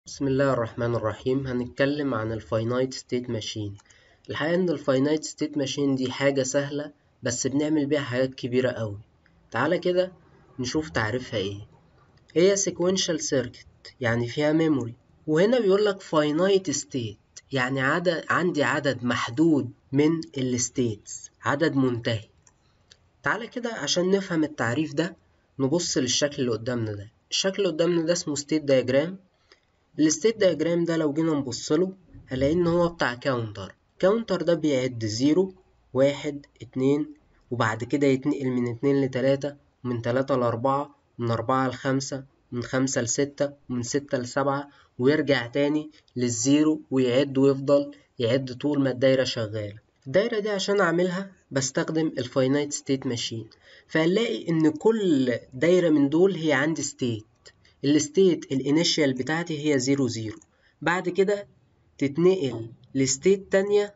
بسم الله الرحمن الرحيم هنتكلم عن الفاينايت ستيت ماشين الحقيقة ان الفاينايت ستيت ماشين دي حاجة سهلة بس بنعمل بيها حاجات كبيرة قوي تعالى كده نشوف تعريفها ايه هي sequential circuit يعني فيها memory وهنا بيقولك finite state يعني عدد عندي عدد محدود من الستيتس عدد منتهي تعالى كده عشان نفهم التعريف ده نبص للشكل اللي قدامنا ده الشكل اللي قدامنا ده اسمه state diagram الستيت دياجرام ده لو جينا نبص له هنلاقي ان هو بتاع كاونتر كاونتر ده بيعد زيرو واحد اتنين وبعد كده يتنقل من اتنين لتلاتة من تلاتة لأربعة من أربعة لخمسة من خمسة لستة ومن ستة لسبعة ويرجع تاني للزيرو ويعد ويفضل يعد طول ما الدايرة شغالة الدايرة دي عشان أعملها بستخدم الفاينايت ستيت ماشين فهنلاقي إن كل دايرة من دول هي عندي ستيت الستيت الانيشال بتاعتي هي زيرو زيرو بعد كده تتنقل لستيت تانية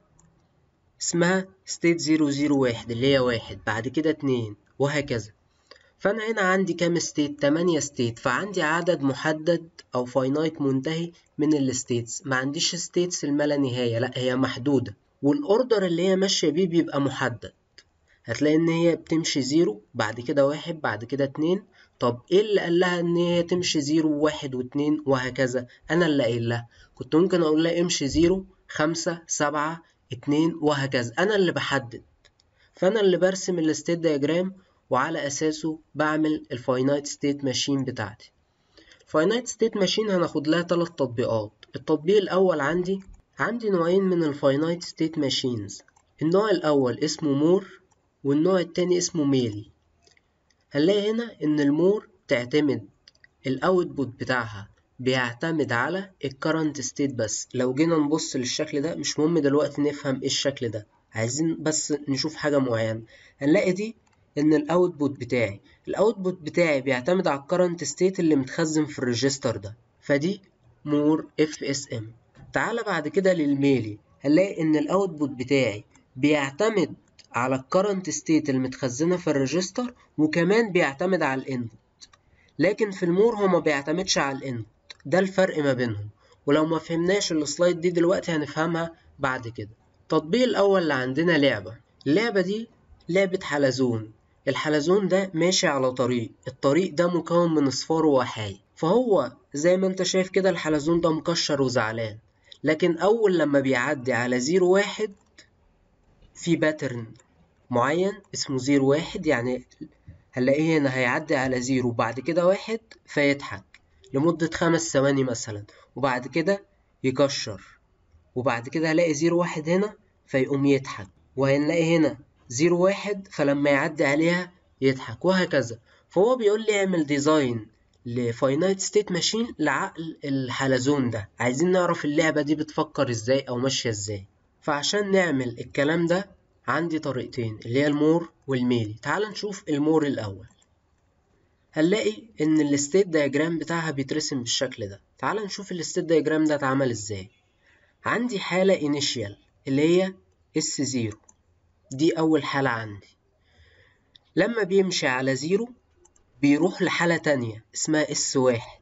اسمها ستيت زيرو زيرو واحد اللي هي واحد بعد كده اتنين وهكذا فأنا هنا عندي كام ستيت؟ تمانية ستيت فعندي عدد محدد أو فاينايت منتهي من الستيتس ما عنديش ستيتس الما نهاية لأ هي محدودة والأوردر اللي هي ماشية بيه بيبقى محدد هتلاقي إن هي بتمشي زيرو بعد كده واحد بعد كده اتنين طب ايه اللي قال لها ان هي تمشي زيرو وواحد واتنين وهكذا انا اللي قايل لها كنت ممكن اقول لها امشي زيرو خمسة سبعة اتنين وهكذا انا اللي بحدد فانا اللي برسم الستيت دياجرام وعلى اساسه بعمل الفاينايت ستيت ماشين بتاعتي الفاينايت ستيت ماشين هناخد لها ثلاث تطبيقات التطبيق الاول عندي عندي نوعين من الفاينايت ستيت ماشينز النوع الاول اسمه مور والنوع التاني اسمه ميلي هنلاقي هنا إن المور تعتمد الأوتبوت بتاعها بيعتمد على الكرنت ستيت بس لو جينا نبص للشكل ده مش مهم دلوقتي نفهم ايه الشكل ده عايزين بس نشوف حاجة معينة هنلاقي دي ان الاوتبوت بتاعي الاوتبوت بتاعي بيعتمد على الكرنت ستيت اللي متخزن في الريجستر ده فدي مور اف اس ام تعالى بعد كده للميلي هنلاقي ان الاوتبوت بتاعي بيعتمد على الكرنت ستيت المتخزنة في الريجستر وكمان بيعتمد على الانبوت لكن في المور هو ما بيعتمدش على الانبوت ده الفرق ما بينهم ولو ما فهمناش السلايد دي دلوقتي هنفهمها بعد كده التطبيق الأول اللي عندنا لعبة اللعبة دي لعبة حلزون الحلزون ده ماشي على طريق الطريق ده مكون من اصفار وحاي فهو زي ما انت شايف كده الحلزون ده مكشر وزعلان لكن أول لما بيعدي على زيرو واحد في باترن معين اسمه زيرو واحد يعني هنلاقيه هنا هيعدي على زيرو بعد كده واحد فيضحك لمدة خمس ثواني مثلا وبعد كده يكشر وبعد كده هلاقي زيرو واحد هنا فيقوم يضحك وهنلاقي هنا زيرو واحد فلما يعدي عليها يضحك وهكذا فهو بيقول لي اعمل ديزاين لفاينايت ستيت ماشين لعقل الحلزون ده عايزين نعرف اللعبة دي بتفكر ازاي او ماشية ازاي فعشان نعمل الكلام ده عندي طريقتين اللي هي المور والميلي تعال نشوف المور الأول هنلاقي إن الستيت دياجرام بتاعها بيترسم بالشكل ده تعال نشوف الستيت دياجرام ده اتعمل إزاي عندي حالة انيشيال اللي هي اس زيرو دي أول حالة عندي لما بيمشي على زيرو بيروح لحالة تانية اسمها اس واحد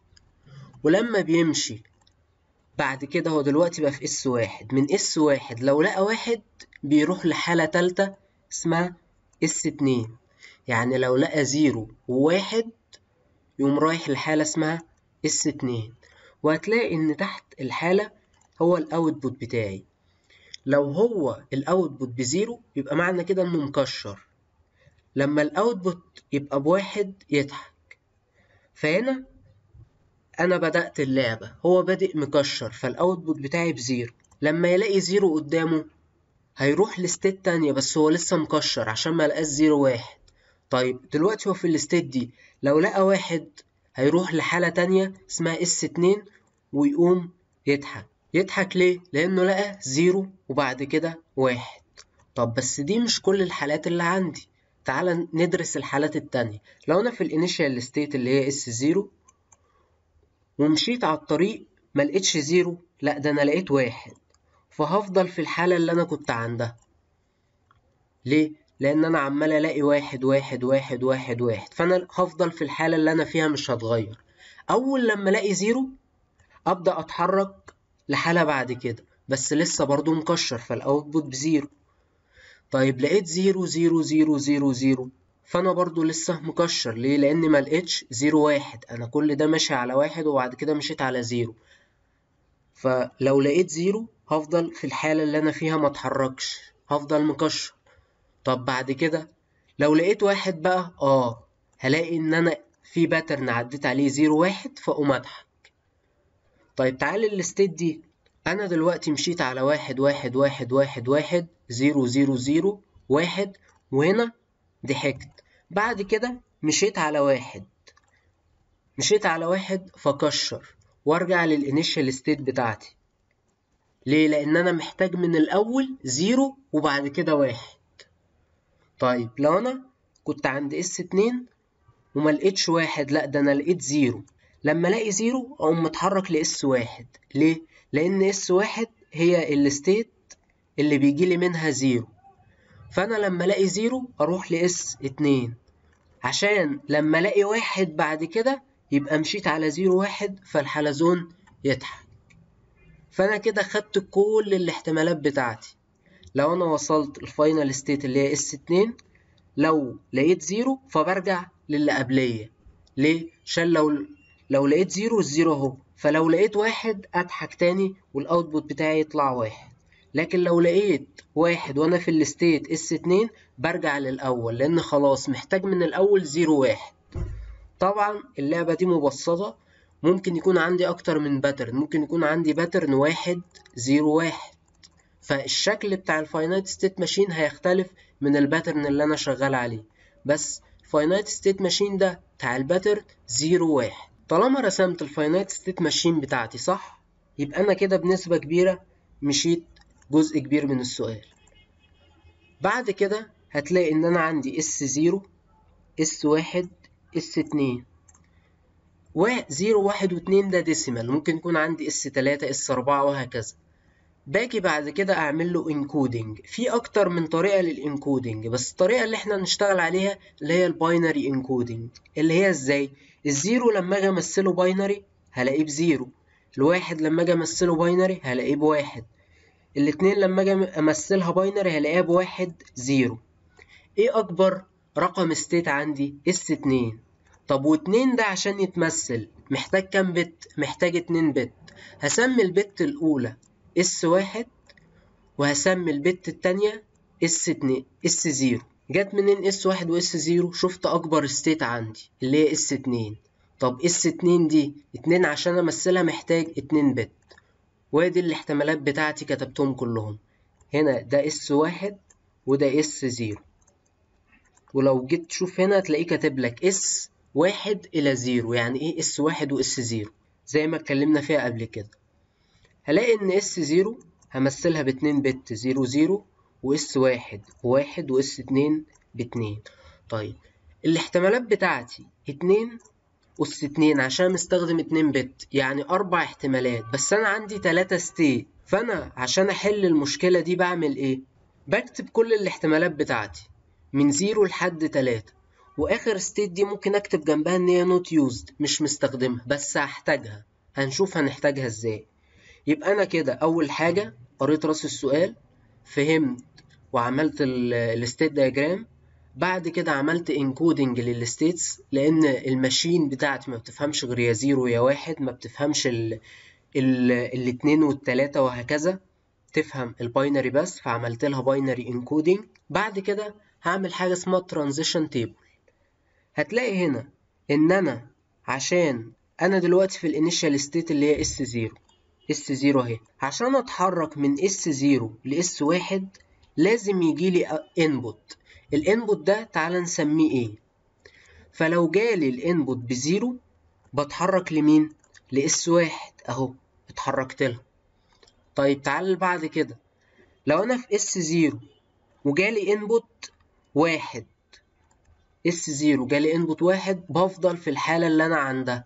ولما بيمشي بعد كده هو دلوقتي بقى في اس واحد من اس واحد لو لقى واحد بيروح لحالة تالتة اسمها اس اتنين يعني لو لقى زيرو وواحد يقوم رايح لحالة اسمها اس اتنين وهتلاقي ان تحت الحالة هو الاوتبوت بتاعي لو هو الاوتبوت بزيرو يبقى معنى كده انه مكشر لما الاوتبوت يبقى بواحد يضحك فهنا انا بدأت اللعبة هو بادئ مكشر فالاوتبوت بتاعي بزيرو لما يلاقي زيرو قدامه هيروح لستيت تانية بس هو لسه مكشر عشان ما لقاش زيرو واحد طيب دلوقتي هو في الستيت دي لو لقى واحد هيروح لحالة تانية اسمها اس اتنين ويقوم يضحك يضحك ليه؟ لأنه لقى زيرو وبعد كده واحد طب بس دي مش كل الحالات اللي عندي تعال ندرس الحالات التانية لو أنا في الانيشال ستيت اللي هي اس زيرو ومشيت على الطريق ملقتش زيرو لأ ده أنا لقيت واحد فهفضل في الحالة اللي أنا كنت عندها ليه؟ لأن أنا عمال ألاقي واحد واحد واحد واحد واحد فأنا هفضل في الحالة اللي أنا فيها مش هتغير أول لما ألاقي زيرو ابدا اتحرك لحالة بعد كده بس لسه برضو مكشر فالاوتبوت بزيرو طيب لقيت زيرو زيرو زيرو زيرو زيرو فانا برضو لسه مكشر ليه لان ما لقيتش زيرو واحد انا كل ده ماشي على واحد وبعد كده مشيت على زيرو فلو لقيت زيرو هفضل في الحالة اللي انا فيها ما اتحركش هفضل مكشر طب بعد كده لو لقيت واحد بقى اه هلاقي ان انا في باترن عديت عليه زيرو واحد فاقوم اضحك طيب تعالى الستيت دي انا دلوقتي مشيت على واحد واحد واحد واحد واحد زيرو زيرو زيرو واحد وهنا ضحكت بعد كده مشيت على واحد مشيت على واحد فكشر وارجع للانيشال ستيت بتاعتي ليه لان انا محتاج من الاول زيرو وبعد كده واحد طيب لو انا كنت عند اس اتنين وما لقيتش واحد لا ده انا لقيت زيرو لما الاقي زيرو اقوم متحرك لاس واحد ليه لان اس واحد هي الستيت اللي بيجي لي منها زيرو فانا لما الاقي زيرو اروح لاس اتنين عشان لما الاقي واحد بعد كده يبقى مشيت على زيرو واحد فالحلزون يضحك فانا كده خدت كل الاحتمالات بتاعتي لو انا وصلت الفاينل ستيت اللي هي اس اتنين لو لقيت زيرو فبرجع للي قبليه ليه عشان لو لو لقيت زيرو الزيرو اهو فلو لقيت واحد اضحك تاني والاوتبوت بتاعي يطلع واحد لكن لو لقيت واحد وانا في الستيت اس اتنين برجع للاول لان خلاص محتاج من الاول زيرو واحد طبعا اللعبة دي مبسطة ممكن يكون عندي اكتر من باترن ممكن يكون عندي باترن واحد زيرو واحد فالشكل بتاع الفاينايت ستيت ماشين هيختلف من الباترن اللي انا شغال عليه بس الفاينايت ستيت ماشين ده بتاع الباترن زيرو واحد طالما رسمت الفاينايت ستيت ماشين بتاعتي صح يبقى انا كده بنسبة كبيرة مشيت جزء كبير من السؤال بعد كده هتلاقي ان انا عندي اس زيرو اس واحد اس اتنين وزيرو واحد واتنين ده ديسيمال ممكن يكون عندي اس تلاتة اس اربعة وهكذا باجي بعد كده اعمل له انكودنج في اكتر من طريقه للانكودنج بس الطريقه اللي احنا نشتغل عليها اللي هي الباينري انكودنج اللي هي ازاي الزيرو لما اجي امثله باينري هلاقيه بزيرو الواحد لما اجي امثله باينري هلاقيه بواحد الاتنين لما اجي امثلها باينري هلاقيها بواحد زيرو ايه اكبر رقم ستيت عندي اس اتنين طب واتنين ده عشان يتمثل محتاج كام بت محتاج اتنين بت هسمي البت الاولى اس واحد وهسمي البت التانية اس اتنين اس زيرو جت منين اس واحد واس زيرو شفت اكبر ستيت عندي اللي هي اس اتنين طب اس اتنين دي اتنين عشان امثلها محتاج اتنين بت وادي الاحتمالات بتاعتي كتبتهم كلهم هنا ده اس واحد وده اس زيرو ولو جيت تشوف هنا هتلاقيه كاتب لك اس واحد الى زيرو يعني ايه اس واحد واس زيرو زي ما اتكلمنا فيها قبل كده هلاقي ان اس زيرو همثلها باتنين بت زيرو زيرو واس واحد واحد واس اتنين باتنين طيب الاحتمالات بتاعتي اتنين أس اتنين عشان مستخدم اتنين بت يعني أربع احتمالات بس أنا عندي تلاتة ستيت فأنا عشان أحل المشكلة دي بعمل إيه؟ بكتب كل الاحتمالات بتاعتي من زيرو لحد تلاتة وآخر ستيت دي ممكن أكتب جنبها إن هي نوت يوزد مش مستخدمها بس هحتاجها هنشوف هنحتاجها إزاي يبقى أنا كده أول حاجة قريت راس السؤال فهمت وعملت الستيت دايجرام بعد كده عملت انكودنج للستيتس لان الماشين بتاعتي ما بتفهمش غير يا زيرو يا واحد ما بتفهمش ال ال الاتنين والتلاتة وهكذا تفهم الباينري بس فعملت لها باينري انكودنج بعد كده هعمل حاجة اسمها ترانزيشن تيبل هتلاقي هنا ان انا عشان انا دلوقتي في الانيشال ستيت اللي هي اس زيرو اس زيرو اهي عشان اتحرك من اس زيرو لاس واحد لازم يجي لي انبوت الانبوت ده تعال نسميه ايه فلو جالي الانبوت بزيرو بتحرك لمين لاس واحد اهو اتحركت لها طيب تعال بعد كده لو انا في اس زيرو وجالي انبوت واحد اس زيرو جالي انبوت واحد بفضل في الحالة اللي انا عندها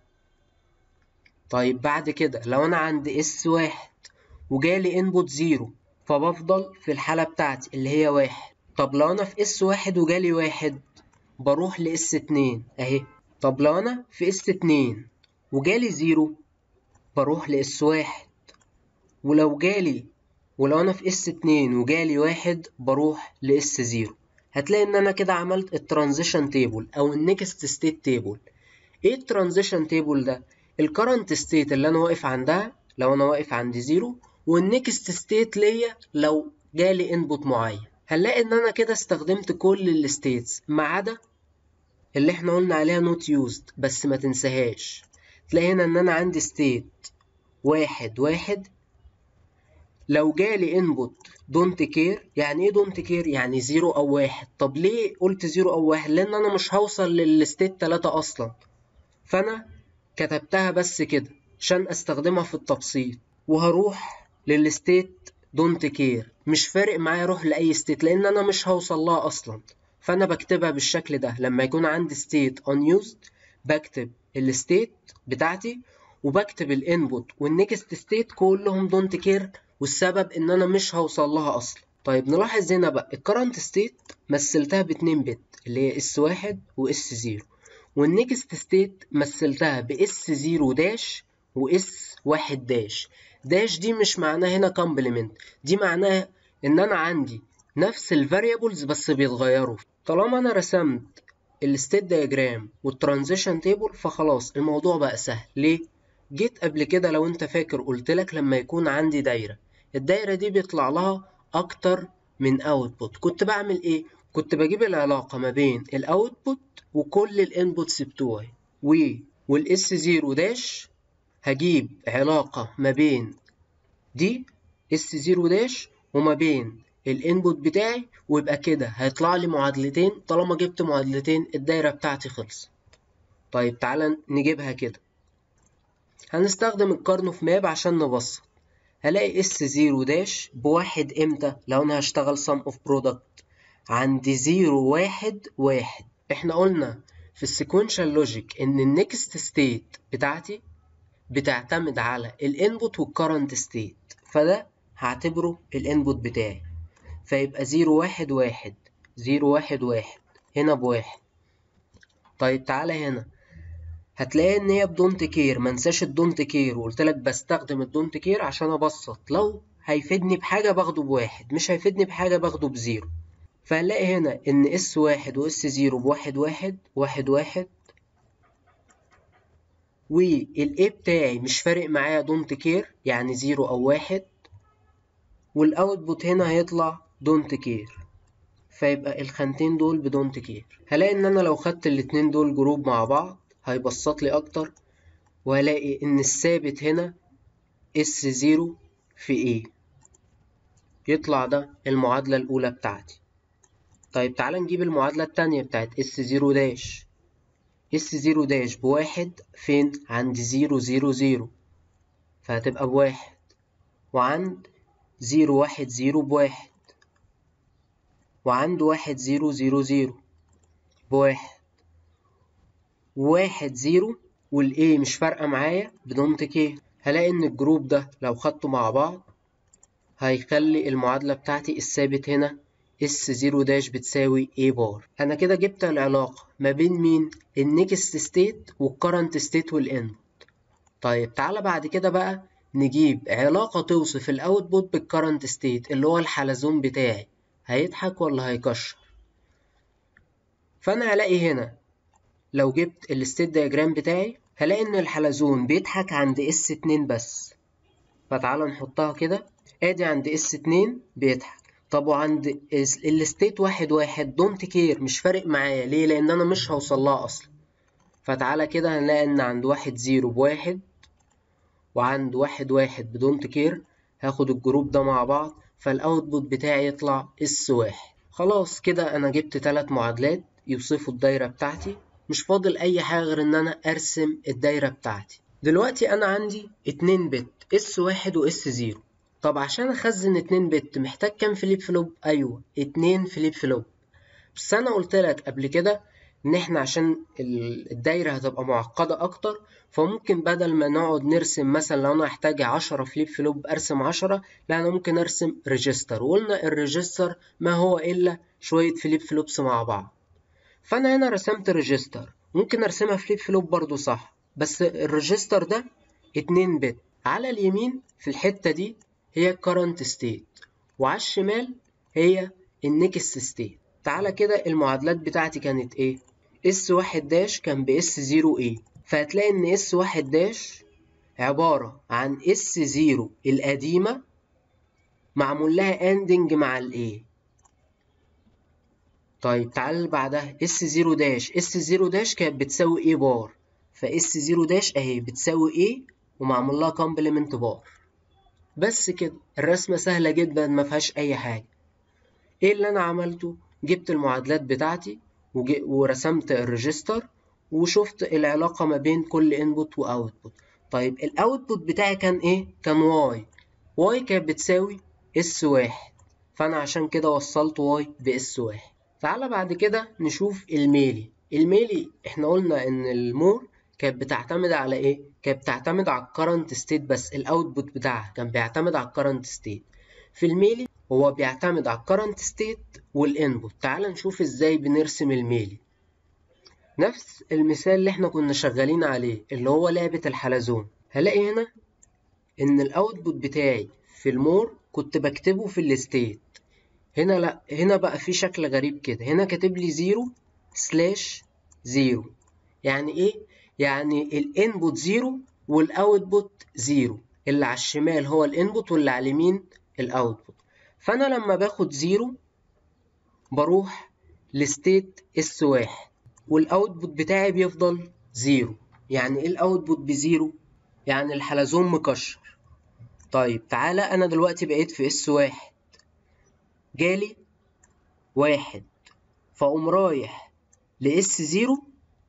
طيب بعد كده لو انا عند اس واحد وجالي انبوت زيرو فبفضل في الحالة بتاعتي اللي هي واحد طب لو انا في اس واحد وجالي واحد بروح لاس اتنين اهي طب لو انا في اس اتنين وجالي زيرو بروح لاس واحد ولو جالي ولو انا في اس اتنين وجالي واحد بروح لاس زيرو هتلاقي ان انا كده عملت الترانزيشن تيبل او النكست ستيت تيبل ايه الترانزيشن تيبل ده الكرنت ستيت اللي انا واقف عندها لو انا واقف عند زيرو والنكست ستيت ليا لو جالي انبوت معين هنلاقي ان انا كده استخدمت كل الستيتس ما عدا اللي احنا قلنا عليها نوت يوزد بس ما تنساهاش تلاقي هنا ان انا عندي ستيت واحد واحد لو جالي انبوت دونت كير يعني ايه دونت كير يعني زيرو او واحد طب ليه قلت زيرو او واحد لان انا مش هوصل للستيت تلاتة اصلا فانا كتبتها بس كده عشان استخدمها في التبسيط وهروح للستيت دونت كير مش فارق معايا اروح لاي ستيت لان انا مش هوصل لها اصلا فانا بكتبها بالشكل ده لما يكون عندي ستيت unused بكتب الستيت بتاعتي وبكتب الانبوت والنكست ستيت كلهم دونت كير والسبب ان انا مش هوصل لها اصلا طيب نلاحظ هنا بقى الكرنت ستيت مثلتها باتنين بت اللي هي اس واحد واس زيرو والنكست ستيت مثلتها باس زيرو داش واس واحد داش داش دي مش معناها هنا كومبلمنت دي معناها ان انا عندي نفس الفاريبلز بس بيتغيروا طالما انا رسمت الستيت دايجرام والترانزيشن تيبل فخلاص الموضوع بقى سهل ليه جيت قبل كده لو انت فاكر قلت لك لما يكون عندي دايره الدايره دي بيطلع لها اكتر من اوتبوت كنت بعمل ايه كنت بجيب العلاقه ما بين الاوتبوت وكل الانبوتس بتوعي و والاس زيرو داش هجيب علاقه ما بين دي اس زيرو داش وما بين الانبوت بتاعي ويبقى كده هيطلع لي معادلتين طالما جبت معادلتين الدايره بتاعتي خلصت طيب تعالى نجيبها كده هنستخدم الكارنوف ماب عشان نبسط هلاقي اس زيرو داش بواحد امتى لو انا هشتغل sum of product عند زيرو واحد واحد احنا قلنا في السيكونشال لوجيك ان النكست ستيت بتاعتي بتعتمد على الانبوت والكرنت ستيت فده هعتبره الانبوت بتاعي فيبقى زيرو واحد واحد زيرو واحد واحد هنا بواحد طيب تعالى هنا هتلاقي ان هي بدونت كير منساش الدونت كير وقلت لك بستخدم الدونت كير عشان ابسط لو هيفيدني بحاجة باخده بواحد مش هيفيدني بحاجة باخده بزيرو فهنلاقي هنا ان اس واحد واس زيرو بواحد واحد واحد واحد والاي بتاعي مش فارق معايا دونت كير يعني زيرو او واحد والاوتبوت هنا هيطلع دونت كير فيبقى الخانتين دول بدونت كير هلاقي ان انا لو خدت الاتنين دول جروب مع بعض هيبسط لي اكتر وهلاقي ان الثابت هنا اس زيرو في ايه يطلع ده المعادلة الأولى بتاعتي طيب تعالى نجيب المعادلة التانية بتاعت اس زيرو داش اس زيرو داش بواحد فين عند زيرو زيرو زيرو فهتبقى بواحد وعند زيرو واحد زيرو بواحد وعند واحد زيرو زيرو زيرو بواحد واحد زيرو والايه مش فارقة معايا بدونت كير هلاقي ان الجروب ده لو خدته مع بعض هيخلي المعادلة بتاعتي الثابت هنا اس زيرو داش بتساوي a بار انا كده جبت العلاقة ما بين مين النكست ستيت والكرنت ستيت والانبوت طيب تعالى بعد كده بقى نجيب علاقة توصف الاوتبوت بالكرنت ستيت اللي هو الحلزون بتاعي هيضحك ولا هيكشر فانا هلاقي هنا لو جبت الستيت دياجرام بتاعي هلاقي ان الحلزون بيضحك عند اس اتنين بس فتعالى نحطها كده ادي عند اس اتنين بيضحك طب وعند الستيت واحد واحد دونت كير مش فارق معايا ليه لان انا مش هوصل لها اصلا فتعالى كده هنلاقي ان عند واحد زيرو بواحد وعند واحد واحد بدونت كير هاخد الجروب ده مع بعض فالاوتبوت بتاعي يطلع اس واحد خلاص كده انا جبت تلات معادلات يوصفوا الدايرة بتاعتي مش فاضل اي حاجة غير ان انا ارسم الدايرة بتاعتي دلوقتي انا عندي اتنين بت اس واحد واس زيرو طب عشان اخزن اتنين بت محتاج كام فليب فلوب ايوه اتنين فليب فلوب بس انا قلت لك قبل كده ان احنا عشان الدايرة هتبقى معقدة اكتر فممكن بدل ما نقعد نرسم مثلا لو انا هحتاج عشرة فليب فلوب ارسم عشرة لا انا ممكن ارسم ريجستر وقلنا الريجستر ما هو الا شوية فليب فلوبس مع بعض فانا هنا رسمت ريجستر ممكن ارسمها فليب فلوب برضو صح بس الريجستر ده 2 بت على اليمين في الحتة دي هي current state وعلى الشمال هي النكست ستيت تعالى كده المعادلات بتاعتي كانت ايه اس واحد داش كان باس زيرو ايه فهتلاقي ان اس واحد داش عبارة عن اس زيرو القديمة معمول لها اندنج مع الايه طيب تعالى اللي بعدها اس زيرو داش اس زيرو داش كانت بتساوي ايه بار فاس زيرو داش اهي بتساوي ايه ومعمول لها كومبلمنت بار بس كده الرسمة سهلة جدا ما فيهاش أي حاجة إيه اللي أنا عملته؟ جبت المعادلات بتاعتي ورسمت الريجستر وشفت العلاقة ما بين كل انبوت واوتبوت طيب الاوتبوت بتاعي كان ايه؟ كان واي واي كانت بتساوي اس واحد فأنا عشان كده وصلت واي باس واحد تعالى بعد كده نشوف الميلي الميلي احنا قلنا ان المور كانت بتعتمد على ايه؟ كانت بتعتمد على الكرنت ستيت بس الاوتبوت بتاعها كان بيعتمد على الكرنت ستيت في الميلي هو بيعتمد على الكرنت ستيت والانبوت تعال نشوف ازاي بنرسم الميلي نفس المثال اللي احنا كنا شغالين عليه اللي هو لعبة الحلزون هلاقي هنا ان الاوتبوت بتاعي في المور كنت بكتبه في الستيت هنا لا هنا بقى في شكل غريب كده هنا كاتب لي زيرو سلاش زيرو يعني ايه يعني الانبوت زيرو والاوتبوت زيرو اللي على الشمال هو الانبوت واللي على اليمين الاوتبوت فانا لما باخد زيرو بروح لستيت اس واحد والاوتبوت بتاعي بيفضل زيرو يعني ايه الاوتبوت بزيرو يعني الحلزون مكشر طيب تعالى انا دلوقتي بقيت في اس واحد جالي واحد فاقوم رايح لاس زيرو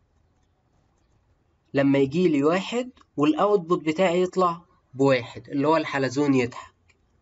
لما يجيلي واحد والاوتبوت بتاعي يطلع بواحد اللي هو الحلزون يضحك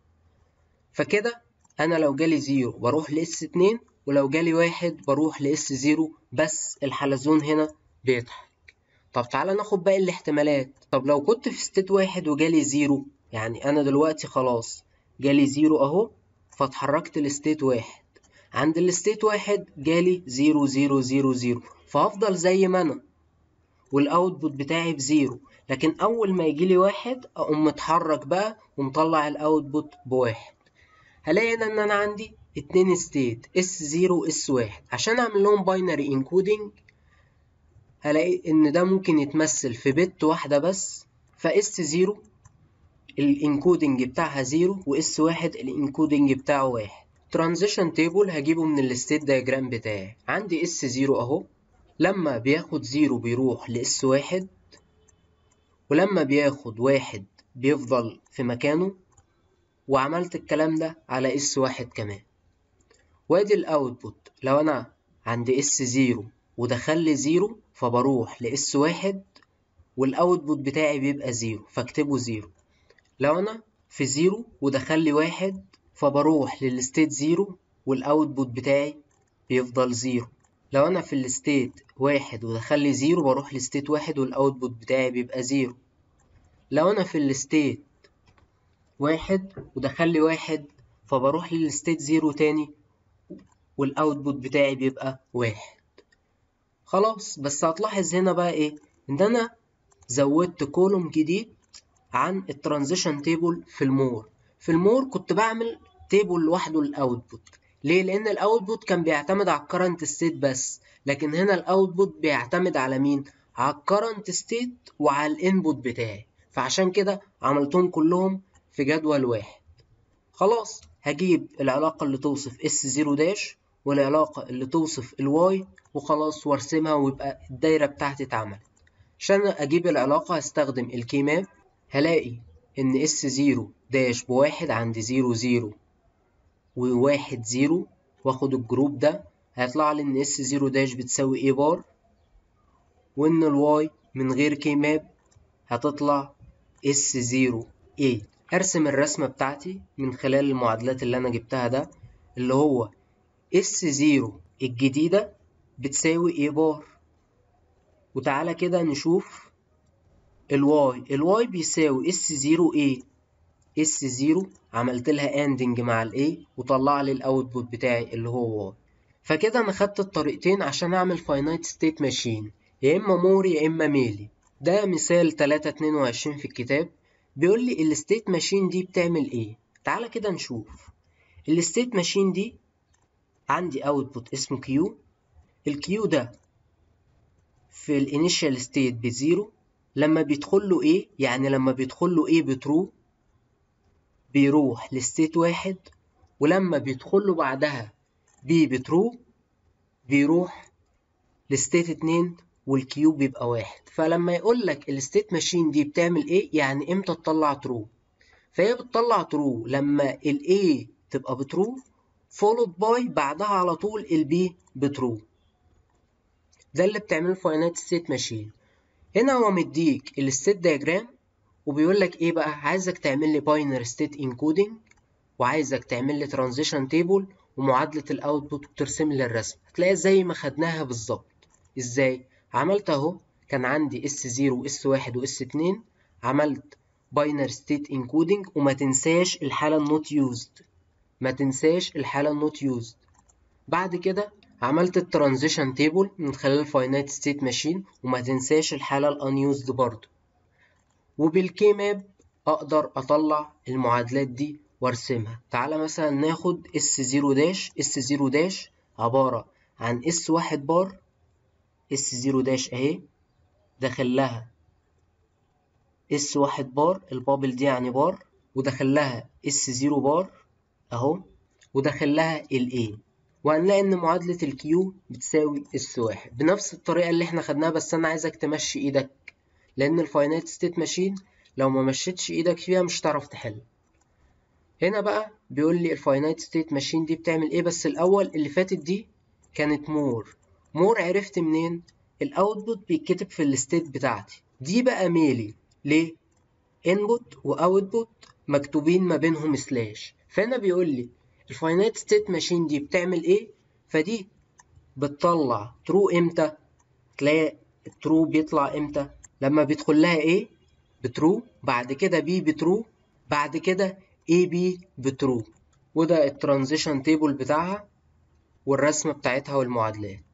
فكده انا لو جالي زيرو بروح لاس اتنين ولو جالي واحد بروح لاس زيرو بس الحلزون هنا بيضحك طب تعالى ناخد باقي الاحتمالات طب لو كنت في ستيت واحد وجالي زيرو يعني انا دلوقتي خلاص جالي زيرو اهو فاتحركت لستيت واحد عند الستيت واحد جالي زيرو زيرو زيرو زيرو فهفضل زي ما انا والاوتبوت بتاعي بزيرو لكن اول ما يجيلي واحد اقوم متحرك بقى ومطلع الاوتبوت بواحد هلاقي هنا ان انا عندي اتنين ستيت اس زيرو اس واحد عشان اعمل لهم باينري انكودنج هلاقي ان ده ممكن يتمثل في بت واحده بس فاس زيرو الانكودنج بتاعها زيرو واس واحد الانكودنج بتاعه واحد ترانزيشن تيبل هجيبه من الستيت دايجرام بتاعي عندي اس زيرو اهو لما بياخد زيرو بيروح لاس واحد ولما بياخد واحد بيفضل في مكانه وعملت الكلام ده على اس واحد كمان وادي الاوتبوت لو انا عند اس زيرو ودخل لي زيرو فبروح لاس واحد والاوتبوت بتاعي بيبقى زيرو فاكتبه زيرو لو انا في زيرو ودخل لي واحد فبروح للستيت زيرو والاوتبوت بتاعي بيفضل زيرو لو انا في الستيت واحد ودخل لي زيرو بروح لستيت واحد والاوتبوت بتاعي بيبقى زيرو لو انا في الستيت واحد ودخل لي واحد فبروح للستيت زيرو تاني والاوتبوت بتاعي بيبقى واحد خلاص بس هتلاحظ هنا بقى ايه ان انا زودت كولوم جديد عن الترانزيشن تيبل في المور في المور كنت بعمل تيبل لوحده للاوتبوت ليه لان الاوتبوت كان بيعتمد على الكرنت ستيت بس لكن هنا الاوتبوت بيعتمد على مين على الكرنت ستيت وعلى الانبوت بتاعي فعشان كده عملتهم كلهم في جدول واحد خلاص هجيب العلاقة اللي توصف اس زيرو داش والعلاقة اللي توصف الواي وخلاص وارسمها ويبقى الدايرة بتاعتي اتعملت عشان اجيب العلاقة هستخدم الكي ماب هلاقي ان اس زيرو داش بواحد عند زيرو زيرو وواحد زيرو واخد الجروب ده هيطلع لي ان اس زيرو داش بتساوي ايه بار وان الواي من غير كي ماب هتطلع اس زيرو ايه ارسم الرسمة بتاعتي من خلال المعادلات اللي انا جبتها ده اللي هو اس زيرو الجديدة بتساوي ايه بار وتعالى كده نشوف الواي الواي بيساوي اس زيرو ايه اس زيرو عملت لها اندنج مع الايه وطلع لي الاوتبوت بتاعي اللي هو واي فكده انا خدت الطريقتين عشان اعمل فاينايت ستيت ماشين يا اما مور يا اما ميلي ده مثال 322 في الكتاب بيقول لي الستيت ماشين دي بتعمل ايه تعالى كده نشوف الستيت ماشين دي عندي اوتبوت اسمه كيو الكيو ده في الانيشال ستيت بزيرو لما بيدخل له ايه يعني لما بيدخل له ايه بترو بيروح لستيت واحد ولما بيدخل له بعدها بي بترو بيروح لستيت اتنين والكيو بيبقى واحد فلما يقول لك الستيت ماشين دي بتعمل ايه يعني امتى تطلع ترو فهي بتطلع ترو لما الاي تبقى بترو فولود باي بعدها على طول البي بترو ده اللي بتعمله فاينات ستيت ماشين هنا هو مديك الستيت دياجرام وبيقول لك ايه بقى عايزك تعمل لي باينري ستيت انكودنج وعايزك تعمل لي ترانزيشن تيبل ومعادله الاوتبوت وترسم لي الرسم هتلاقيها زي ما خدناها بالظبط ازاي عملت اهو كان عندي اس 0 واس 1 واس 2 عملت باينري ستيت انكودنج وما تنساش الحاله النوت يوزد ما تنساش الحاله النوت يوزد بعد كده عملت الترانزيشن تيبل من خلال الفاينايت ستيت ماشين وما تنساش الحاله الانيوزد برضه وبالكي ماب اقدر اطلع المعادلات دي وارسمها تعالى مثلا ناخد اس 0 داش اس 0 داش عباره عن اس 1 بار اس 0 داش اهي داخل لها اس 1 بار البابل دي يعني بار وداخل لها اس 0 بار اهو وداخل لها الاي وهنلاقي ان معادلة الكيو بتساوي اس واحد بنفس الطريقة اللي احنا خدناها بس انا عايزك تمشي ايدك لان الفاينات ستيت ماشين لو ما مشيتش ايدك فيها مش هتعرف تحل هنا بقى بيقول لي الفاينات ستيت ماشين دي بتعمل ايه بس الاول اللي فاتت دي كانت مور مور عرفت منين الاوتبوت بيتكتب في الستيت بتاعتي دي بقى ميلي ليه انبوت واوتبوت مكتوبين ما بينهم سلاش فهنا بيقول لي الفاينات ستيت ماشين دي بتعمل ايه فدي بتطلع ترو امتى تلاقي الترو بيطلع امتى لما بيدخل لها ايه بترو بعد كده بي بترو بعد كده اي بي بترو وده الترانزيشن تيبل بتاعها والرسمه بتاعتها والمعادلات